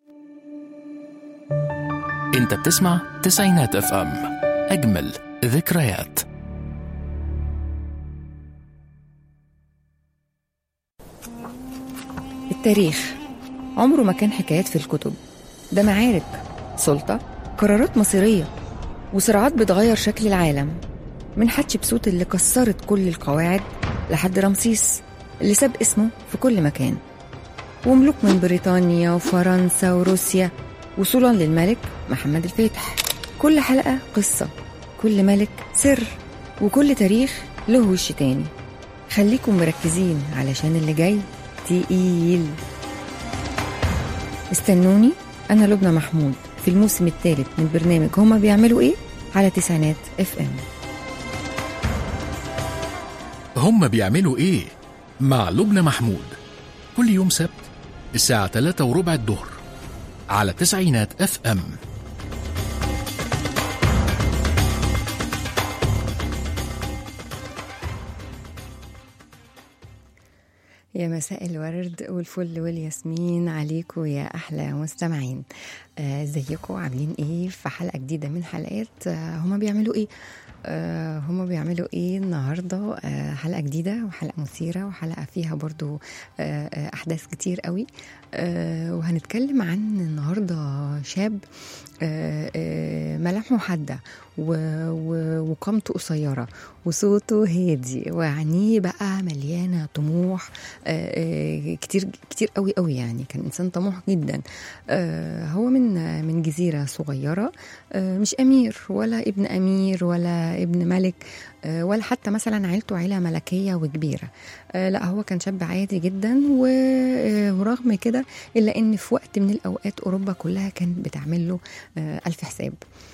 انت بتسمع تسعينات اف ام اجمل ذكريات التاريخ عمره ما كان حكايات في الكتب ده معارك سلطة قرارات مصيرية وصراعات بتغير شكل العالم من حتشبسوت اللي كسرت كل القواعد لحد رمسيس اللي ساب اسمه في كل مكان وملوك من بريطانيا وفرنسا وروسيا وصولا للملك محمد الفاتح كل حلقة قصة كل ملك سر وكل تاريخ له وش تاني خليكم مركزين علشان اللي جاي تقيل استنوني أنا لبنى محمود في الموسم الثالث من برنامج هما بيعملوا إيه على تسعينات اف ام هم بيعملوا ايه مع لبنى محمود كل يوم سبت الساعة 3 وربع الظهر على تسعينات اف ام يا مساء الورد والفل والياسمين عليكم يا احلى مستمعين آه، ازيكم عاملين ايه في حلقه جديده من حلقات آه، هما بيعملوا ايه آه، هما بيعملوا ايه النهارده آه، حلقه جديده وحلقه مثيره وحلقه فيها برضو آه، آه، احداث كتير قوي آه، وهنتكلم عن النهارده شاب آه، آه، ملامحه حاده و- و- وقامته قصيره وصوته هادي وعينيه بقى مليانه طموح آه، آه، كتير كتير قوي قوي يعني كان انسان طموح جدا آه، هو من من جزيره صغيره آه، مش امير ولا ابن امير ولا ابن ملك آه، ولا حتى مثلا عيلته عيله ملكيه وكبيره آه، لا هو كان شاب عادي جدا و- آه، ورغم كده الا ان في وقت من الاوقات اوروبا كلها كانت بتعمل له آه، الف حساب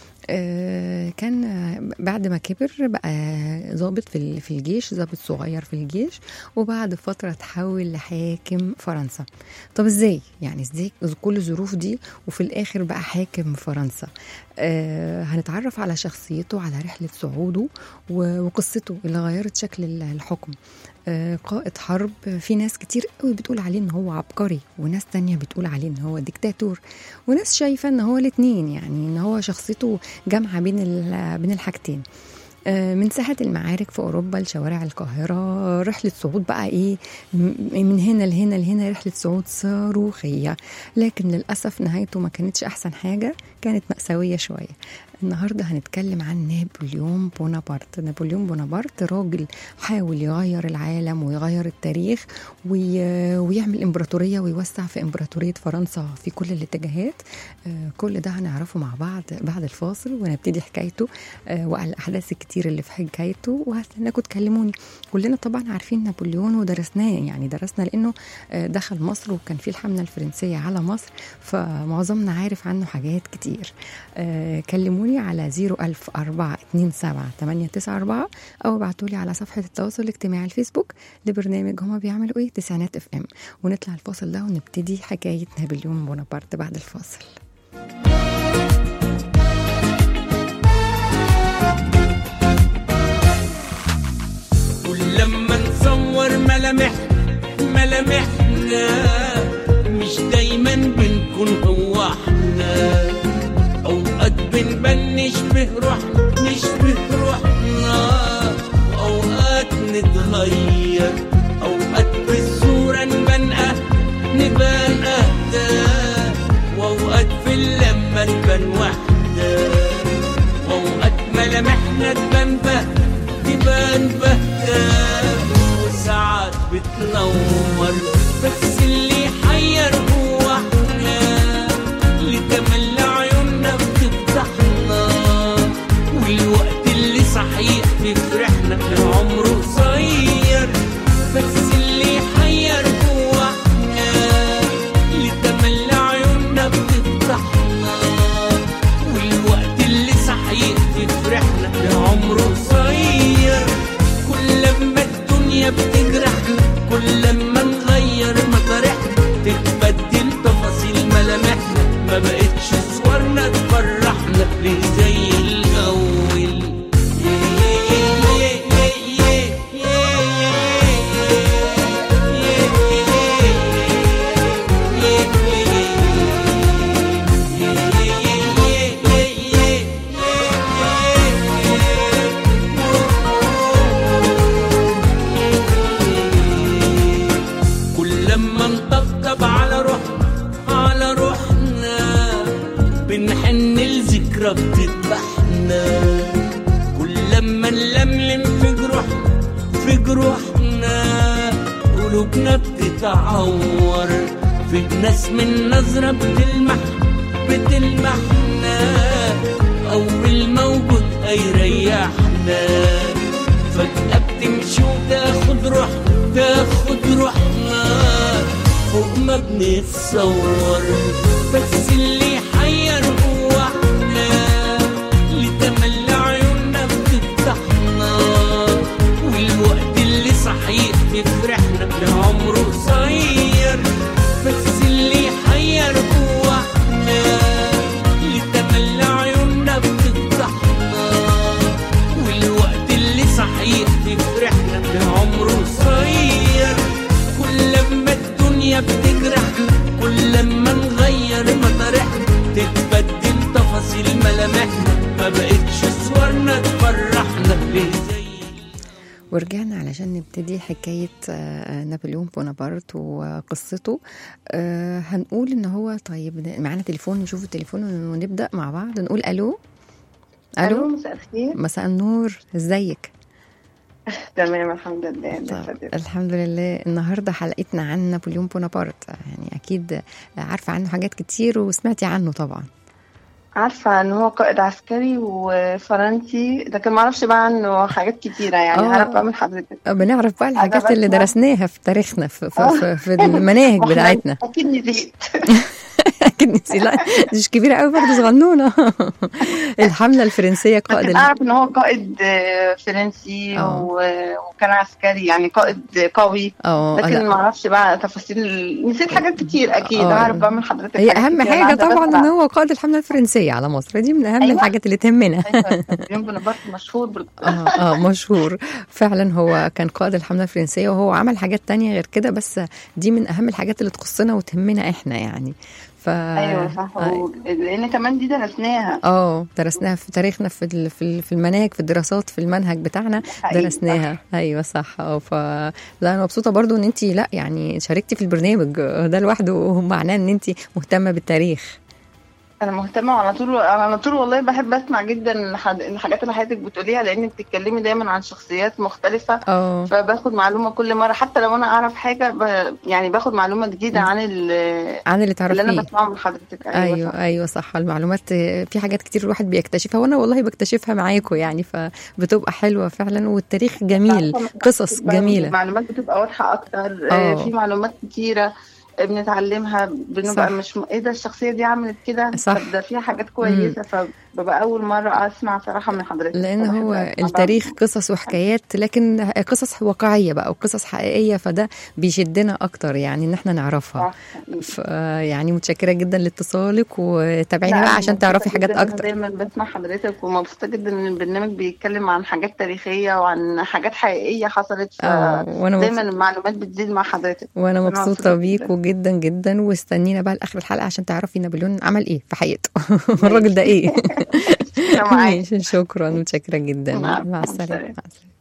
آه، كان آه، بعد ما كبر بقى ضابط في ال- في الجيش ضابط صغير في الجيش وبعد فتره تحول لحاكم فرنسا طب ازاي يعني ازاي كل الظروف دي وفي الاخر بقى حاكم فرنسا آه هنتعرف على شخصيته على رحله صعوده و- وقصته اللي غيرت شكل ال- الحكم آه قائد حرب في ناس كتير قوي بتقول عليه ان هو عبقري وناس تانية بتقول عليه ان هو ديكتاتور وناس شايفه ان هو الاتنين يعني ان هو شخصيته جامعه بين ال- بين الحاجتين آه، من ساحة المعارك في أوروبا لشوارع القاهرة رحلة صعود بقى إيه م- من هنا لهنا لهنا رحلة صعود صاروخية لكن للأسف نهايته ما كانتش أحسن حاجة كانت مأساوية شوية النهاردة هنتكلم عن نابليون بونابرت نابليون بونابرت راجل حاول يغير العالم ويغير التاريخ وي... ويعمل إمبراطورية ويوسع في إمبراطورية فرنسا في كل الاتجاهات آه، كل ده هنعرفه مع بعض بعد الفاصل ونبتدي حكايته آه، وعلى الأحداث الكتير اللي في حكايته وهستناكم تكلموني كلنا طبعا عارفين نابليون ودرسناه يعني درسنا لأنه آه، دخل مصر وكان في الحملة الفرنسية على مصر فمعظمنا عارف عنه حاجات كتير آه، كلموني على 01000 427 894 أو ابعتوا لي على صفحة التواصل الاجتماعي الفيسبوك لبرنامج هما بيعملوا ايه تسعينات اف ام ونطلع الفاصل ده ونبتدي حكاية نابليون بونابرت بعد الفاصل كل لما نصور ملامح ملامحنا مش دايما بنكون هو احنا اوقات بنبان نشبه روحنا نشبه روحنا واوقات نتغير اوقات بالصورة نبان أه- نبان اهدى واوقات في اللمة نبان وحدة واوقات ملامحنا تبان بهتة تبان بهتة وساعات بتنور بس اللي يحير هو احنا اللي تملى عيوننا بتفتحنا والوقت اللي صحيح في فرحنا عمره قصير بس اللي يحير هو احنا اللي تملى عيوننا بتفتحنا والوقت اللي صحيح في فرحنا عمره قصير كل لما الدنيا بتجرحنا كل لما نغير نطبطب على روحنا على روحنا بنحن لذكرى بتذبحنا كل لما نلملم في جروحنا في جروحنا قلوبنا بتتعور في ناس من نظرة بتلمح بتلمحنا أول موجود هيريحنا فجأة بتمشي وتاخد روحنا تاخد روحنا فوق ما بنتصور بس اللي يحير هو احنا اللي تملى عيوننا بتفتحنا والوقت اللي صحيح يفرحنا لعمره قصير بس اللي يحير هو احنا اللي تملى عيوننا بتفتحنا والوقت اللي صحيح يفرحنا لعمره قصير كل لما الدنيا بتجرحنا كل لما نغير مطارحنا تتبدل تفاصيل ملامحنا ما بقتش صورنا تفرحنا ليه زي ورجعنا علشان نبتدي حكاية آه، نابليون بونابرت وقصته آه، هنقول ان هو طيب معانا تليفون نشوف التليفون ونبدأ مع بعض نقول الو الو الو مساء الخير مساء النور ازيك تمام الحمد لله طب الله يسعدك. الحمد لله النهارده حلقتنا عن نابليون بونابرت يعني اكيد عارفه عنه حاجات كتير وسمعتي عنه طبعا عارفه ان هو قائد عسكري وفرنسي لكن ما اعرفش بقى عنه حاجات كتيره يعني آه. هعرف بقى من حضرتك بنعرف بقى الحاجات اللي بسمع. درسناها في تاريخنا في, في, آه. في, في المناهج وإحنا بتاعتنا اكيد نسيت اكيد نسي لا دي مش كبيره قوي برضه صغنونه الحمله الفرنسيه قائد لكن ال- اعرف ان هو قائد آه، فرنسي آه. و- وكان عسكري يعني قائد قوي اه لكن لا. ما اعرفش بقى تفاصيل نسيت حاجات كتير اكيد آه. هعرف بقى من حضرتك هي حاجات اهم كتير. أنا حاجه قاعدة طبعا بسمع. ان هو قائد الحمله الفرنسيه على مصر دي من اهم أيوة. الحاجات اللي تهمنا ايوه نابليون بونابرت مشهور بال... اه اه مشهور فعلا هو كان قائد الحمله الفرنسيه وهو عمل حاجات تانية غير كده بس دي من اهم الحاجات اللي تخصنا وتهمنا احنا يعني ف ايوه صح و- لان كمان دي درسناها اه درسناها في تاريخنا في ال- في ال- في المناهج في الدراسات في المنهج بتاعنا حقيقي، درسناها ايوه صح اه ف لا انا مبسوطه برضو ان انت لا يعني شاركتي في البرنامج ده لوحده معناه ان انت مهتمه بالتاريخ انا مهتمه على طول انا على طول والله بحب اسمع جدا الحد- الحاجات اللي حضرتك بتقوليها لان بتتكلمي دايما عن شخصيات مختلفه اه فباخد معلومه كل مره حتى لو انا اعرف حاجه ب... يعني باخد معلومه جديده عن ال- عن اللي اللي انا تعرفيه بسمعه من حضرتك ايوه صح. ايوه صح المعلومات آه، في حاجات كتير الواحد بيكتشفها وانا والله بكتشفها معاكم يعني فبتبقى حلوه فعلا والتاريخ جميل عارفة قصص بقى جميله المعلومات بتبقى واضحه اكتر آه. آه، في معلومات كتيره بنتعلمها صح. بنبقى مش م... ايه ده الشخصيه دي عملت كده صح. طب ده فيها حاجات كويسه فببقى اول مره اسمع صراحه من حضرتك لان فبحب هو أسمع بقى. التاريخ قصص وحكايات لكن قصص واقعيه بقى وقصص حقيقيه فده بيشدنا اكتر يعني ان احنا نعرفها صح. ف يعني متشكره جدا لاتصالك وتابعينا لا، بقى أنا عشان مبسوطة تعرفي حاجات جداً. أنا اكتر دايما بسمع حضرتك ومبسوطه جدا ان البرنامج بيتكلم عن حاجات تاريخيه وعن حاجات حقيقيه حصلت اه وانا دايما مبسوطة المعلومات بتزيد مع حضرتك وانا أنا مبسوطه مبسوطة بيكوا جدا جدا واستنينا بقى لاخر الحلقه عشان تعرفي نابليون عمل ايه في حياته الراجل ده ايه أنا معاك. ماشي شكرا متشكره جدا مع- مع مع السلامه السلامة. مع السلامة.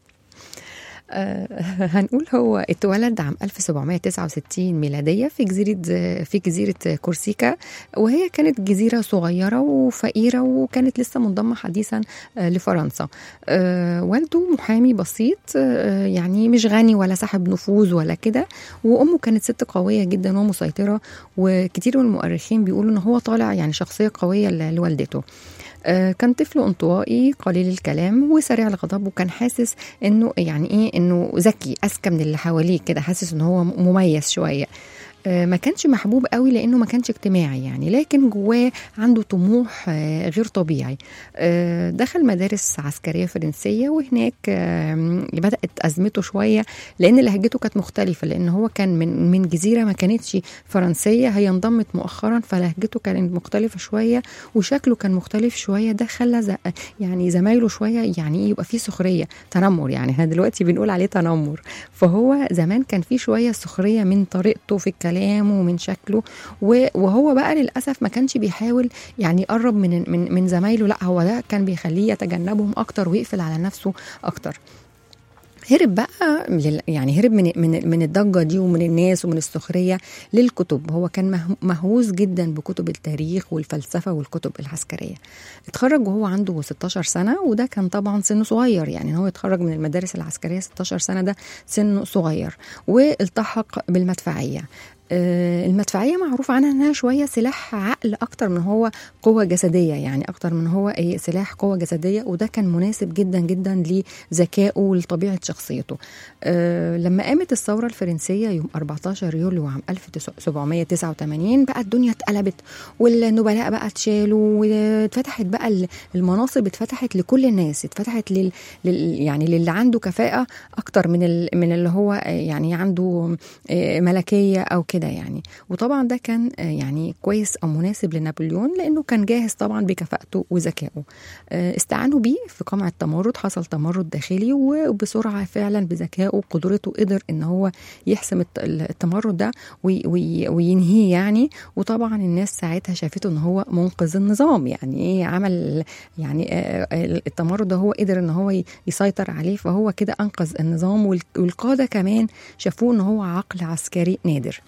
آه، هنقول هو اتولد عام 1769 ميلادية في جزيرة في جزيرة كورسيكا وهي كانت جزيرة صغيرة وفقيرة وكانت لسه منضمة حديثا آه، لفرنسا آه، والده محامي بسيط آه، يعني مش غني ولا صاحب نفوذ ولا كده وأمه كانت ست قوية جدا ومسيطرة وكتير من المؤرخين بيقولوا إن هو طالع يعني شخصية قوية ل- لوالدته آه، كان طفل انطوائي قليل الكلام وسريع الغضب وكان حاسس انه يعني ايه انه ذكي اذكى من اللي حواليه كده حاسس ان هو مميز شويه آه، ما كانش محبوب قوي لانه ما كانش اجتماعي يعني لكن جواه عنده طموح آه، غير طبيعي آه، دخل مدارس عسكريه فرنسيه وهناك آه، بدات ازمته شويه لان لهجته كانت مختلفه لان هو كان من من جزيره ما كانتش فرنسيه هي انضمت مؤخرا فلهجته كانت مختلفه شويه وشكله كان مختلف شويه ده خلى ز- يعني زمايله شويه يعني ايه يبقى فيه سخريه تنمر يعني احنا دلوقتي بنقول عليه تنمر فهو زمان كان فيه شويه سخريه من طريقته في الكلام ومن شكله و- وهو بقى للاسف ما كانش بيحاول يعني يقرب من من من زمايله لا هو ده كان بيخليه يتجنبهم اكتر ويقفل على نفسه اكتر هرب بقى لل- يعني هرب من من من الضجه دي ومن الناس ومن السخريه للكتب هو كان مه- مهووس جدا بكتب التاريخ والفلسفه والكتب العسكريه اتخرج وهو عنده 16 سنه وده كان طبعا سنه صغير يعني إن هو يتخرج من المدارس العسكريه 16 سنه ده سنه صغير والتحق بالمدفعيه آه، المدفعيه معروف عنها انها شويه سلاح عقل اكتر من هو قوه جسديه يعني اكتر من هو إيه سلاح قوه جسديه وده كان مناسب جدا جدا لذكائه ولطبيعه شخصيته آه، لما قامت الثوره الفرنسيه يوم 14 يوليو عام 1789 بقى الدنيا اتقلبت والنبلاء بقى اتشالوا واتفتحت بقى ال- المناصب اتفتحت لكل الناس اتفتحت لل, لل يعني للي عنده كفاءه اكتر من ال من اللي هو آه، يعني عنده آه، ملكيه او كده يعني وطبعا ده كان آه، يعني كويس او مناسب لنابليون لانه كان جاهز طبعا بكفاءته وذكائه آه، استعانوا بيه في قمع التمرد حصل تمرد داخلي وبسرعه فعلا بذكائه وقدرته قدر ان هو يحسم الت- التمرد ده وي- وي- وينهيه يعني وطبعا الناس ساعتها شافته ان هو منقذ النظام يعني ايه عمل يعني آه، آه، التمرد ده هو قدر ان هو ي- يسيطر عليه فهو كده انقذ النظام وال- والقاده كمان شافوه ان هو عقل عسكري نادر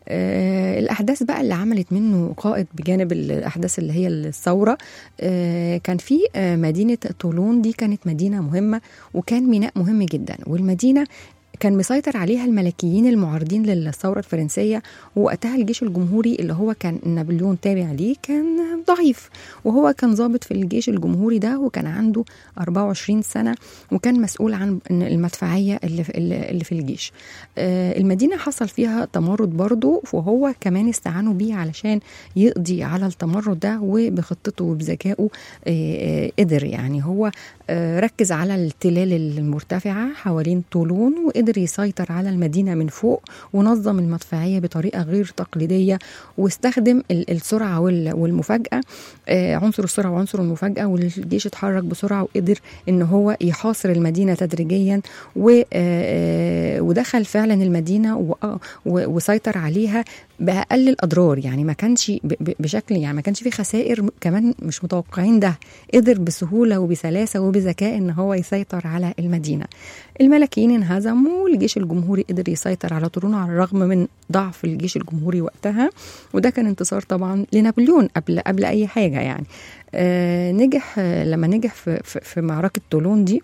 آه، الاحداث بقى اللي عملت منه قائد بجانب الاحداث اللي هي الثوره آه، كان في آه، مدينه طولون دي كانت مدينه مهمه وكان ميناء مهم جدا والمدينه كان مسيطر عليها الملكيين المعارضين للثوره الفرنسيه ووقتها الجيش الجمهوري اللي هو كان نابليون تابع ليه كان ضعيف وهو كان ضابط في الجيش الجمهوري ده وكان عنده 24 سنه وكان مسؤول عن المدفعيه اللي في, اللي في الجيش آه، المدينه حصل فيها تمرد برضه وهو كمان استعانوا بيه علشان يقضي على التمرد ده وبخطته وبذكائه آه، آه، قدر يعني هو آه، ركز على التلال المرتفعه حوالين طولون وقدر يسيطر على المدينه من فوق ونظم المدفعيه بطريقه غير تقليديه واستخدم ال- السرعه وال- والمفاجاه آه، عنصر السرعه وعنصر المفاجاه والجيش اتحرك بسرعه وقدر ان هو يحاصر المدينه تدريجيا و- آه، ودخل فعلا المدينه و- و- وسيطر عليها باقل الاضرار يعني ما كانش ب- ب- بشكل يعني ما كانش في خسائر م- كمان مش متوقعين ده قدر بسهوله وبسلاسه وبذكاء ان هو يسيطر على المدينه الملكيين انهزموا والجيش الجمهوري قدر يسيطر على طولون على الرغم من ضعف الجيش الجمهوري وقتها وده كان انتصار طبعا لنابليون قبل قبل اي حاجه يعني آه نجح آه لما نجح في, في, في معركه طولون دي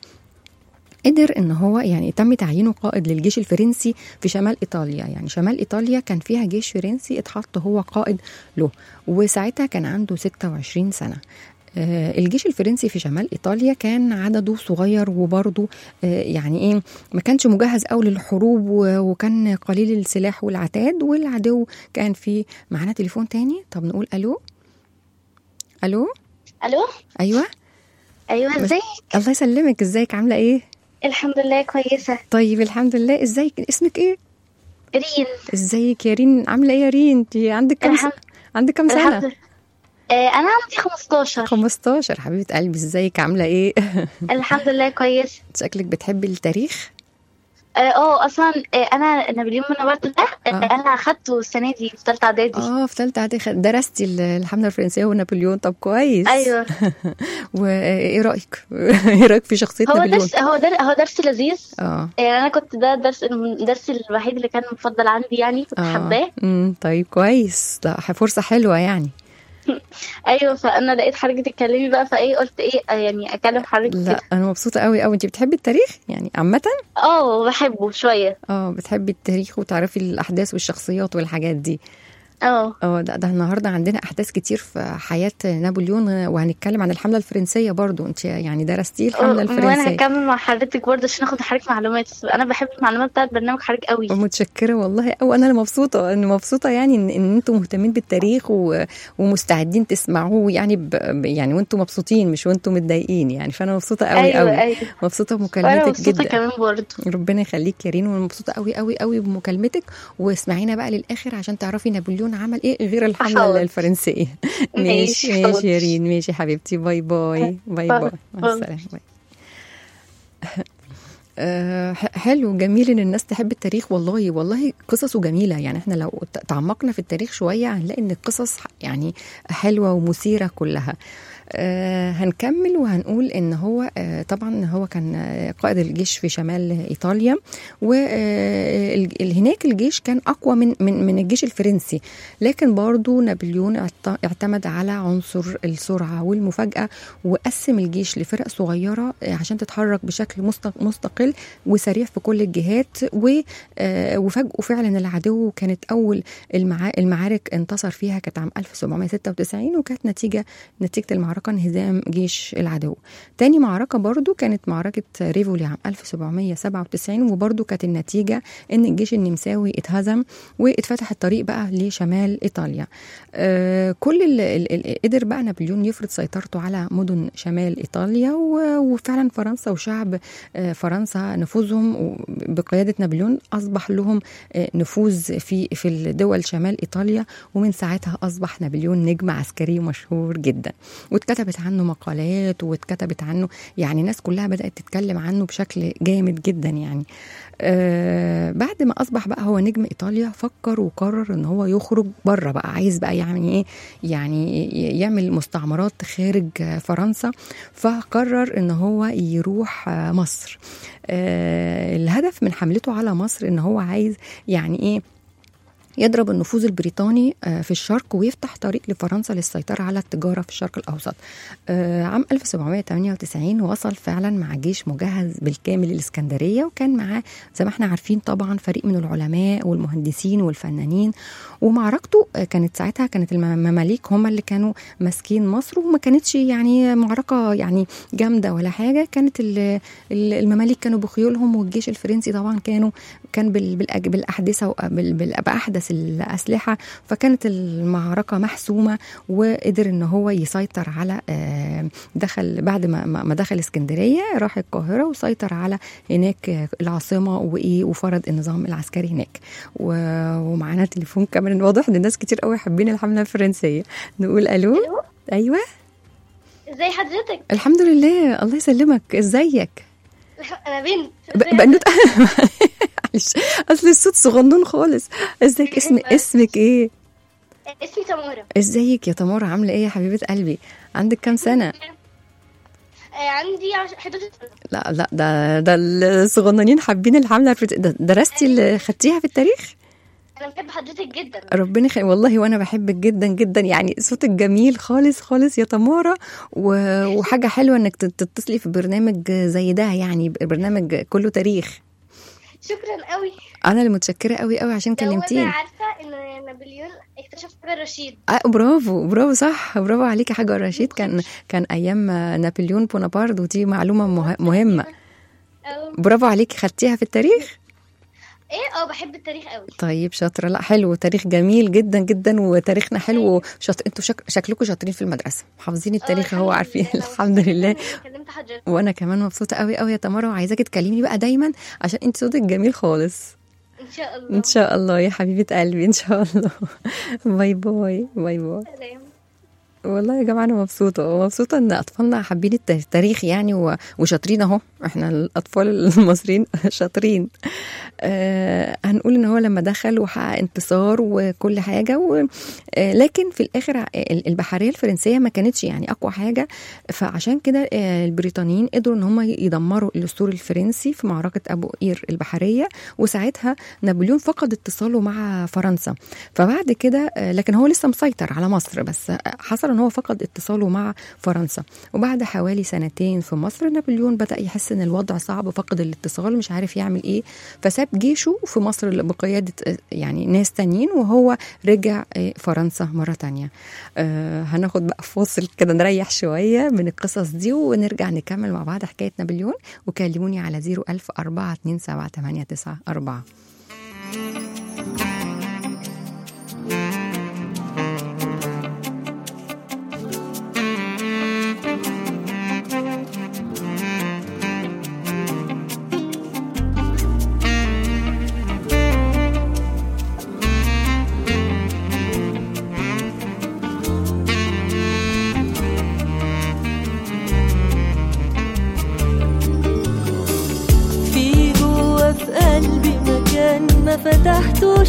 قدر ان هو يعني تم تعيينه قائد للجيش الفرنسي في شمال ايطاليا يعني شمال ايطاليا كان فيها جيش فرنسي اتحط هو قائد له وساعتها كان عنده 26 سنه آه، الجيش الفرنسي في شمال ايطاليا كان عدده صغير وبرضه آه، يعني ايه ما كانش مجهز قوي للحروب و- وكان قليل السلاح والعتاد والعدو كان في معانا تليفون تاني طب نقول الو الو الو ايوه ايوه ازيك الله يسلمك ازيك عامله ايه الحمد لله كويسه طيب الحمد لله ازيك اسمك ايه رين ازيك يا رين عامله ايه يا رين انت عندك كام سنه الحمد- عندك كام الحمد سنه لله آه انا عندي 15 15 حبيبه قلبي ازيك عامله ايه الحمد لله كويس شكلك بتحبي التاريخ اه آه، اصلا آه انا نابليون بونابرت ده آه. آه. انا اخدته السنه دي في ثالثه اعدادي اه في ثالثه اعدادي خد- درستي ال- الحمله الفرنسيه ونابليون طب كويس ايوه وايه رايك ايه رايك في شخصيه هو نابليون درس هو در... هو درس لذيذ اه يعني انا كنت ده درس الدرس الوحيد اللي كان مفضل عندي يعني كنت حباه امم طيب كويس لا فرصه حلوه يعني ايوه فانا لقيت حضرتك تتكلمي بقى فايه قلت ايه آه، يعني اكلم حضرتك لا كده انا مبسوطه قوي قوي انت بتحبي التاريخ يعني عامه اه بحبه شويه اه بتحبي التاريخ وتعرفي الاحداث والشخصيات والحاجات دي اه اه ده, ده النهارده عندنا احداث كتير في حياه نابليون آه، وهنتكلم عن الحمله الفرنسيه برضو انت يعني درستي الحمله وانا الفرنسيه هكمل مع حضرتك برضه عشان اخد حضرتك معلومات انا بحب المعلومات بتاعت برنامج حضرتك قوي متشكره والله او انا اللي مبسوطه انا مبسوطه يعني ان, إن انتم مهتمين بالتاريخ و... ومستعدين تسمعوه يعني ب... ب- يعني وانتم مبسوطين مش وانتم متضايقين يعني فانا مبسوطه قوي ايوه قوي ايوه مبسوطه وانا بمكالمتك مبسوطه جدا كمان برضه ربنا يخليك يا رين وانا مبسوطه قوي قوي قوي بمكالمتك واسمعينا بقى للاخر عشان تعرفي نابليون عمل ايه غير الحمله حاضر. الفرنسيه ماشي ماشي، ماشي يا حاضر. رين ماشي يا حبيبتي باي باي باي باي. باي مع باي. السلامه باي آه، ح- حلو جميل ان الناس تحب التاريخ والله والله قصصه جميله يعني احنا لو ت- تعمقنا في التاريخ شويه هنلاقي ان القصص ح- يعني حلوه ومثيره كلها آه هنكمل وهنقول ان هو آه طبعا هو كان آه، قائد الجيش في شمال ايطاليا وهناك الجيش كان اقوى من من من الجيش الفرنسي لكن برضو نابليون اعت- اعتمد على عنصر السرعه والمفاجاه وقسم الجيش لفرق صغيره آه، عشان تتحرك بشكل مست- مستقل وسريع في كل الجهات و- آه، وفاجئوا فعلا العدو كانت اول المعا- المعارك انتصر فيها كانت عام 1796 وكانت نتيجه نتيجه المعركه انهزام جيش العدو. تاني معركه برضو كانت معركه ريفولي عام 1797 وبرضو كانت النتيجه ان الجيش النمساوي اتهزم واتفتح الطريق بقى لشمال ايطاليا. آه، كل ال- ال- ال- قدر بقى نابليون يفرض سيطرته على مدن شمال ايطاليا و- وفعلا فرنسا وشعب آه، فرنسا نفوذهم و- بقياده نابليون اصبح لهم آه، نفوذ في في الدول شمال ايطاليا ومن ساعتها اصبح نابليون نجم عسكري مشهور جدا واتكتبت عنه مقالات واتكتبت عنه يعني الناس كلها بدات تتكلم عنه بشكل جامد جدا يعني آه بعد ما اصبح بقى هو نجم ايطاليا فكر وقرر ان هو يخرج بره بقى عايز بقى يعني ايه يعني ي- يعمل مستعمرات خارج آه، فرنسا فقرر ان هو يروح آه، مصر آه الهدف من حملته على مصر ان هو عايز يعني ايه يضرب النفوذ البريطاني آه، في الشرق ويفتح طريق لفرنسا للسيطرة على التجارة في الشرق الأوسط آه، عام 1798 وصل فعلا مع جيش مجهز بالكامل الإسكندرية وكان معاه زي ما احنا عارفين طبعا فريق من العلماء والمهندسين والفنانين ومعركته آه، كانت ساعتها كانت المماليك هم اللي كانوا ماسكين مصر وما كانتش يعني معركة يعني جامدة ولا حاجة كانت ال- ال- المماليك كانوا بخيولهم والجيش الفرنسي طبعا كانوا كان بال- بالأج- بالأحدثة وبال- بال- بأحدث الأسلحة فكانت المعركة محسومة وقدر ان هو يسيطر على آه، دخل بعد ما ما ما دخل اسكندرية راح القاهرة وسيطر على هناك آه، العاصمة وإيه وفرض النظام العسكري هناك و- ومعانا تليفون كمان واضح ان الناس كتير قوي حابين الحملة الفرنسية نقول ألو الو أيوة ازي حضرتك الحمد لله الله يسلمك ازيك انا بنت ب- ازي بنوت معلش اصل الصوت صغنون خالص ازيك اسم اسمك ايه حضرتك؟ اسمي تمارا ازيك يا تمارا عامله ايه يا حبيبه قلبي عندك كام سنه آه، عندي عش- 11 سنة لا لا ده ده الصغننين حابين الحمله الفرنسية. ده درستي اللي خدتيها في التاريخ انا بحب حضرتك جدا ربنا يخلي والله وانا بحبك جدا جدا يعني صوتك جميل خالص خالص يا تمارا و... وحاجه حلوه انك تت- تتصلي في برنامج زي ده يعني برنامج كله تاريخ شكرا قوي انا اللي متشكره قوي قوي عشان لو انا كلمتيني عارفه ان نابليون اكتشف حجر رشيد آه برافو برافو صح برافو عليكي يا حاجه رشيد كان كان ايام نابليون بونابرت ودي معلومه مه- مهمه أو برافو عليكي خدتيها في التاريخ ايه اه بحب التاريخ قوي طيب شاطره لا حلو تاريخ جميل جدا جدا وتاريخنا حلو شاط... انتوا شك... شكلكم شاطرين في المدرسه حافظين التاريخ آه، اهو الحمد عارفين لله. الحمد لله إني كلمت حضرتك وانا كمان مبسوطه قوي قوي يا تمارا وعايزاكي تكلميني بقى دايما عشان انت صوتك جميل خالص ان شاء الله ان شاء الله يا حبيبه قلبي ان شاء الله باي باي باي باي سلام والله يا جماعه انا مبسوطه مبسوطه ان اطفالنا حابين الت- التاريخ يعني و- وشاطرين اهو احنا الاطفال المصريين شاطرين آه هنقول ان هو لما دخل وحقق انتصار وكل حاجه و آه لكن في الاخر ع- ال- البحريه الفرنسيه ما كانتش يعني اقوى حاجه فعشان كده آه البريطانيين قدروا ان هم يدمروا الاسطول الفرنسي في معركه ابو قير البحريه وساعتها نابليون فقد اتصاله مع فرنسا فبعد كده آه، لكن هو لسه مسيطر على مصر بس آه، حصل ان هو فقد اتصاله مع فرنسا وبعد حوالي سنتين في مصر نابليون بدا يحس ان الوضع صعب فقد الاتصال مش عارف يعمل ايه فساب جيشه في مصر بقياده آه، يعني ناس تانيين وهو رجع آه، فرنسا مره تانية آه هناخد بقى فاصل كده نريح شويه من القصص دي ونرجع نكمل مع بعض حكايه نابليون وكلموني على 01000 427 في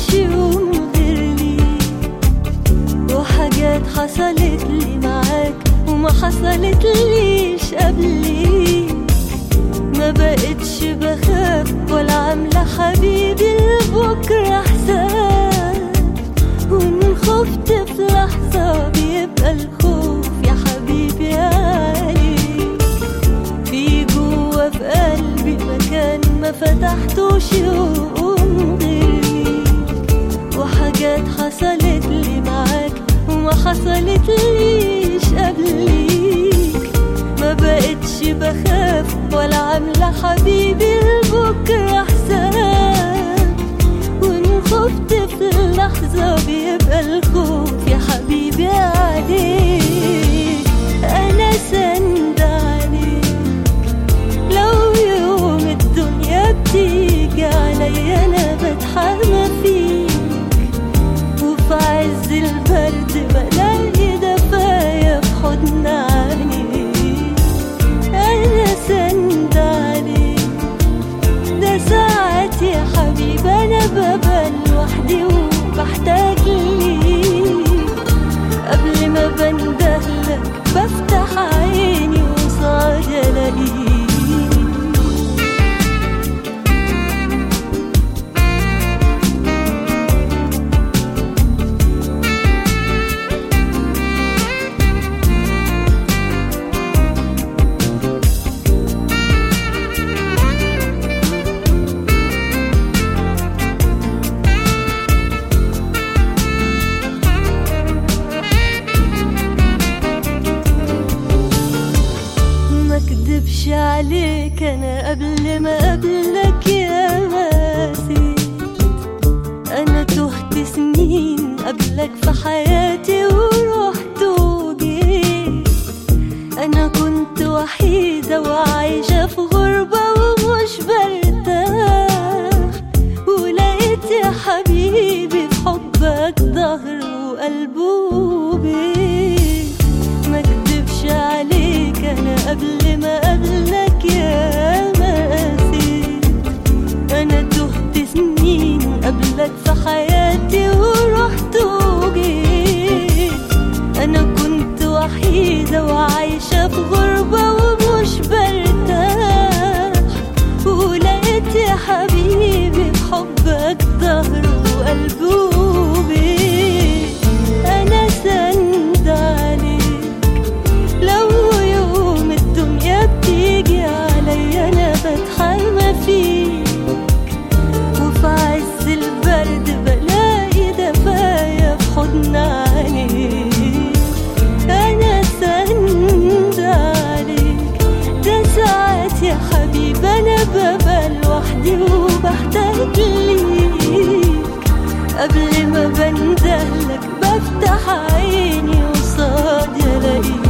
فتحتوش يوم غير ليك وحاجات حصلت لي معاك وما حصلت ليش قبليك ما بقتش بخاف ولا عاملة حبيبي لبكرة حساب وإن خفت في لحظة بيبقى الخوف يا حبيبي عليك في جوا في قلبي مكان ما فتحتوش يوم غيرك وحاجات حصلت لي معاك وما حصلت ليش قبليك ما بقتش بخاف ولا عاملة حبيبي لبكرة حساب وإن خفت في اللحظة بيبقى الخوف يا حبيبي عليك أنا سند عليك لو يوم الدنيا بتيجي عليا أنا بتحمى فيك وفي عز البرد بلاقي دفايا في حضن عينيك أنا سند عليك ده ساعات يا حبيبي أنا ببقى لوحدي وبحتاج ليك قبل ما بندهلك بفتح عيني وصعد ألاقيك ما اكدبش عليك انا قبل ما اقابلك يا ماسي انا تهت سنين قبلك في حياتي ورحت وجيت انا كنت وحيدة وعايشة في غربة ومش برتاح ولقيت يا حبيبي في حبك ظهر وقلب وبيت ما اكدبش عليك انا قبل ما اقابلك يا ماسيت انا تهت سنين قبلك في حياتي ورحت وجيت انا كنت وحيدة وعايشة في غربة ومش برتاح ولقيت يا حبيبي في حبك ظهر وقلب وبيت انا سند عليك لو يوم الدنيا بتيجي عليا انا بتحمى فيك وفي عز البرد بلاقي دفايا في حضن عينيك انا سند عليك ده ساعات يا حبيبي انا ببقى لوحدي وبحتاج ليك قبل ما بندهلك بفتح عيني وصاد الاقيك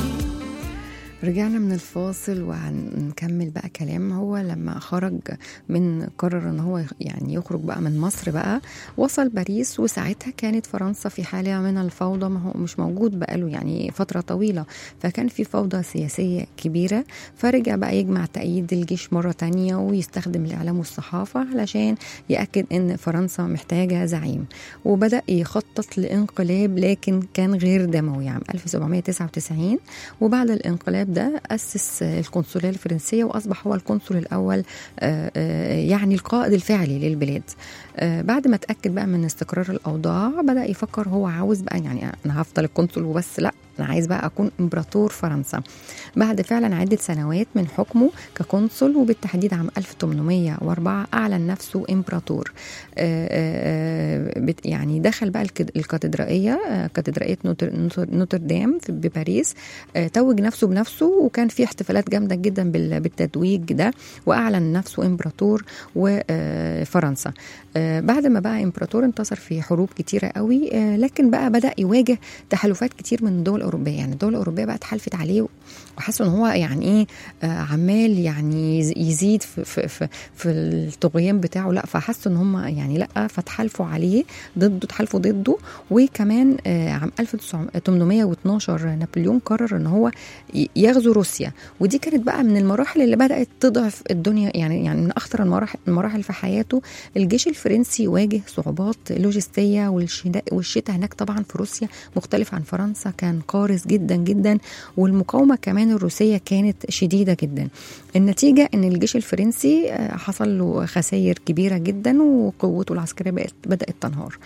رجعنا من الفاصل وهنكمل بقى كلام هو لما خرج من قرر ان هو يعني يخرج بقى من مصر بقى وصل باريس وساعتها كانت فرنسا في حالة من الفوضى ما هو مش موجود بقاله يعني فترة طويلة فكان في فوضى سياسية كبيرة فرجع بقى يجمع تأييد الجيش مرة تانية ويستخدم الإعلام والصحافة علشان يأكد ان فرنسا محتاجة زعيم وبدأ يخطط لانقلاب لكن كان غير دموي عام 1799 وبعد الانقلاب ده أسس القنصلية الفرنسية وأصبح هو القنصل الأول آه، آه، يعني القائد الفعلي للبلاد آه، بعد ما اتأكد بقى من استقرار الأوضاع بدأ يفكر هو عاوز بقى يعني أنا هفضل القنصل وبس لا أنا عايز بقى أكون إمبراطور فرنسا بعد فعلا عدة سنوات من حكمه كقنصل وبالتحديد عام 1804 أعلن نفسه إمبراطور آه، آه، بت- يعني دخل بقى الكد- الكاتدرائية آه، كاتدرائية نوتر, نوتر- نوتردام في بباريس آه، توج نفسه بنفسه وكان في احتفالات جامدة جدا بال- بالتتويج ده وأعلن نفسه إمبراطور وفرنسا بعد ما بقى إمبراطور انتصر في حروب كتيرة قوي آه، لكن بقى بدأ يواجه تحالفات كتير من الدول الأوروبية يعني الدول الأوروبية بقى اتحالفت عليه وحاسه ان هو يعني ايه آه، عمال يعني يز- يزيد في في في, في الطغيان بتاعه لا فحسوا ان هم يعني لا فتحالفوا عليه ضده تحالفوا ضده وكمان آه، عام 1812 نابليون قرر ان هو ي- يغزو روسيا ودي كانت بقى من المراحل اللي بدات تضعف الدنيا يعني يعني من اخطر المراحل المراحل في حياته الجيش الفرنسي يواجه صعوبات لوجستيه والشتاء والشتاء هناك طبعا في روسيا مختلف عن فرنسا كان قارس جدا جدا والمقاومه كمان الروسيه كانت شديده جدا النتيجه ان الجيش الفرنسي آه، حصل له خسائر كبيره جدا وقوته العسكريه بقت بدات تنهار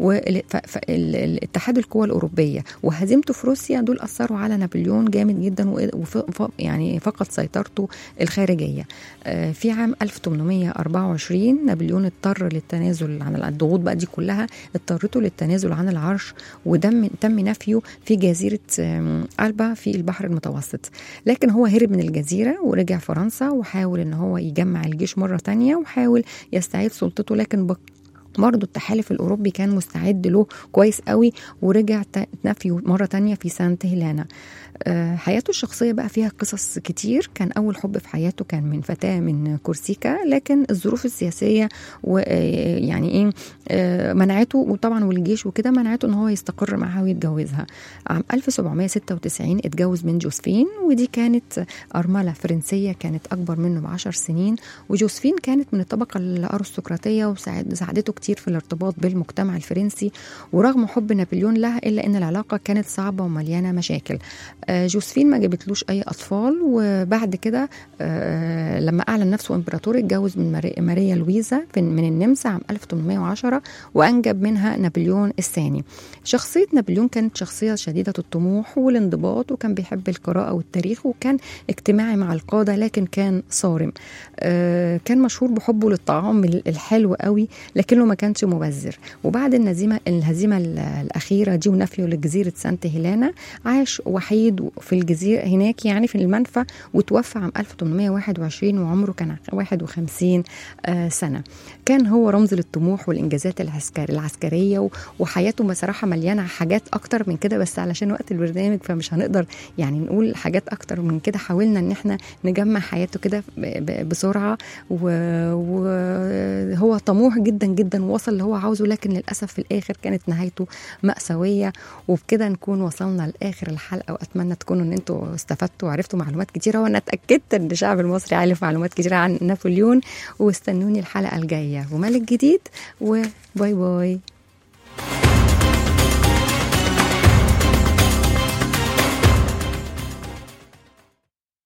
والاتحاد القوى الاوروبيه وهزيمته في روسيا دول اثروا على نابليون جامد جدا و- وف ف- يعني فقد سيطرته الخارجيه آه، في عام 1824 نابليون اضطر للتنازل عن الضغوط بقى دي كلها اضطرته للتنازل عن العرش ودم تم نفيه في جزيره آم، البا في البحر المتوسط لكن هو هرب من الجزيره ورجع فرنسا وحاول ان هو يجمع الجيش مره تانية وحاول يستعيد سلطته لكن بق- برضه التحالف الأوروبي كان مستعد له كويس قوي ورجع ت- نفيه مرة تانية في سانت هيلانا آه، حياته الشخصية بقى فيها قصص كتير كان أول حب في حياته كان من فتاة من كورسيكا لكن الظروف السياسية ويعني إيه آه، منعته وطبعا والجيش وكده منعته إن هو يستقر معاها ويتجوزها عام 1796 اتجوز من جوزفين ودي كانت أرملة فرنسية كانت أكبر منه بعشر سنين وجوزفين كانت من الطبقة الأرستقراطية وساعدته كتير في الارتباط بالمجتمع الفرنسي ورغم حب نابليون لها إلا أن العلاقة كانت صعبة ومليانة مشاكل آه، جوزفين ما جابتلوش أي أطفال وبعد كده آه، لما أعلن نفسه إمبراطور اتجوز من ماري- ماريا لويزا في- من النمسا عام 1810 وأنجب منها نابليون الثاني شخصية نابليون كانت شخصية شديدة الطموح والانضباط وكان بيحب القراءة والتاريخ وكان اجتماعي مع القادة لكن كان صارم آه، كان مشهور بحبه للطعام الحلو قوي لكنه ما كانش مبذر وبعد الهزيمة الهزيمة ال- الأخيرة دي ونفيه لجزيرة سانت هيلانا عاش وحيد في الجزيرة هناك يعني في المنفى وتوفى عام 1821 وعمره كان 51 آه، سنة كان هو رمز للطموح والإنجازات العسكر العسكرية و- وحياته بصراحة مليانة حاجات أكتر من كده بس علشان وقت البرنامج فمش هنقدر يعني نقول حاجات أكتر من كده حاولنا إن احنا نجمع حياته كده ب- ب- بسرعة وهو طموح جدا جدا ووصل اللي هو عاوزه لكن للأسف في الآخر كانت نهايته مأساوية وبكده نكون وصلنا لآخر الحلقة وأتمنى تكونوا إن أنتوا استفدتوا وعرفتوا معلومات كتيرة وأنا اتأكدت إن الشعب المصري عارف معلومات كتيرة عن نابليون واستنوني الحلقة الجاية وملك جديد وباي باي